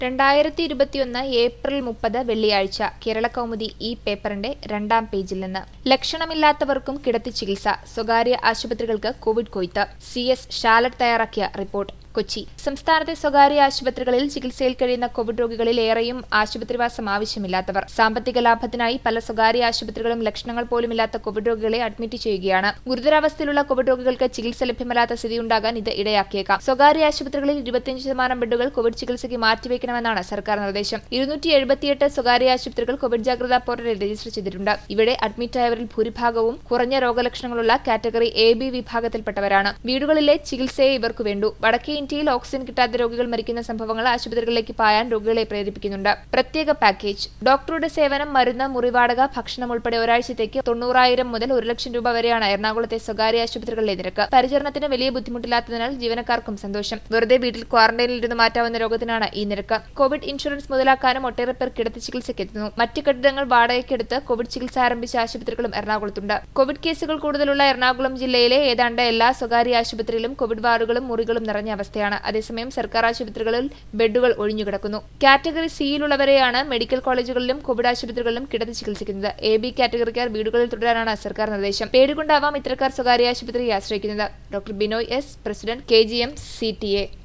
രണ്ടായിരത്തി ഇരുപത്തിയൊന്ന് ഏപ്രിൽ മുപ്പത് വെള്ളിയാഴ്ച കേരള കൗമുദി ഈ പേപ്പറിന്റെ രണ്ടാം പേജിൽ നിന്ന് ലക്ഷണമില്ലാത്തവർക്കും കിടത്തി ചികിത്സ സ്വകാര്യ ആശുപത്രികൾക്ക് കോവിഡ് കൊയ്ത്ത് സി എസ് ഷാലറ്റ് തയ്യാറാക്കിയ റിപ്പോർട്ട് കൊച്ചി സംസ്ഥാനത്തെ സ്വകാര്യ ആശുപത്രികളിൽ ചികിത്സയിൽ കഴിയുന്ന കോവിഡ് രോഗികളിൽ ഏറെയും ആശുപത്രിവാസം ആവശ്യമില്ലാത്തവർ സാമ്പത്തിക ലാഭത്തിനായി പല സ്വകാര്യ ആശുപത്രികളും ലക്ഷണങ്ങൾ പോലുമില്ലാത്ത കോവിഡ് രോഗികളെ അഡ്മിറ്റ് ചെയ്യുകയാണ് ഗുരുതരാവസ്ഥയിലുള്ള കോവിഡ് രോഗികൾക്ക് ചികിത്സ ലഭ്യമല്ലാത്ത സ്ഥിതിയുണ്ടാകാൻ ഇത് ഇടയാക്കിയേക്കാം സ്വകാര്യ ആശുപത്രികളിൽ ഇരുപത്തിയഞ്ച് ശതമാനം ബെഡുകൾ കോവിഡ് ചികിത്സയ്ക്ക് മാറ്റിവെക്കണമെന്നാണ് സർക്കാർ നിർദ്ദേശം ഇരുന്നൂറ്റി എഴുപത്തിയെട്ട് സ്വകാര്യ ആശുപത്രികൾ കോവിഡ് ജാഗ്രതാ പോർട്ടലിൽ രജിസ്റ്റർ ചെയ്തിട്ടുണ്ട് ഇവിടെ അഡ്മിറ്റായവരിൽ ഭൂരിഭാഗവും കുറഞ്ഞ രോഗലക്ഷണങ്ങളുള്ള കാറ്റഗറി എ ബി വിഭാഗത്തിൽപ്പെട്ടവരാണ് വീടുകളിലെ ചികിത്സയെ ഇവർക്ക് വേണ്ടു വടക്കേ ഇന്ത്യയിൽ ഓക്സിജൻ കിട്ടാത്ത രോഗികൾ മരിക്കുന്ന സംഭവങ്ങൾ ആശുപത്രികളിലേക്ക് പായാൻ രോഗികളെ പ്രേരിപ്പിക്കുന്നുണ്ട് പ്രത്യേക പാക്കേജ് ഡോക്ടറുടെ സേവനം മരുന്ന് മുറിവാടക ഭക്ഷണം ഉൾപ്പെടെ ഒരാഴ്ചത്തേക്ക് തൊണ്ണൂറായിരം മുതൽ ഒരു ലക്ഷം രൂപ വരെയാണ് എറണാകുളത്തെ സ്വകാര്യ ആശുപത്രികളിലെ നിരക്ക് പരിചരണത്തിന് വലിയ ബുദ്ധിമുട്ടില്ലാത്തതിനാൽ ജീവനക്കാർക്കും സന്തോഷം വെറുതെ വീട്ടിൽ ക്വാറന്റൈനിൽ ഇരുന്ന് മാറ്റാവുന്ന രോഗത്തിനാണ് ഈ നിരക്ക് കോവിഡ് ഇൻഷുറൻസ് മുതലാക്കാനും ഒട്ടേറെ പേർ കിടത്തി ചികിത്സയ്ക്ക് എത്തുന്നു മറ്റ് കെട്ടിടങ്ങൾ വാടകയ്ക്കെടുത്ത് കോവിഡ് ചികിത്സ ആരംഭിച്ച ആശുപത്രികളും എറണാകുളത്തുണ്ട് കോവിഡ് കേസുകൾ കൂടുതലുള്ള എറണാകുളം ജില്ലയിലെ ഏതാണ്ട് എല്ലാ സ്വകാര്യ ആശുപത്രിയിലും കോവിഡ് വാർഡുകളും മുറികളും നിറഞ്ഞ അവസ്ഥയാണ് അതേസമയം സർക്കാർ ആശുപത്രികളിൽ ബെഡുകൾ ഒഴിഞ്ഞുകിടക്കുന്നു കാറ്റഗറി സിയിലുള്ളവരെയാണ് മെഡിക്കൽ കോളേജുകളിലും കോവിഡ് ആശുപത്രികളിലും കിടത്തി ചികിത്സിക്കുന്നത് എ ബി കാറ്റഗറിക്കാർ വീടുകളിൽ തുടരാനാണ് സർക്കാർ നിർദ്ദേശം പേടികൊണ്ടാവാം ഇത്തരക്കാർ സ്വകാര്യ ആശുപത്രിയെ ആശ്രയിക്കുന്നത് doctor Binoy S president K G M C T A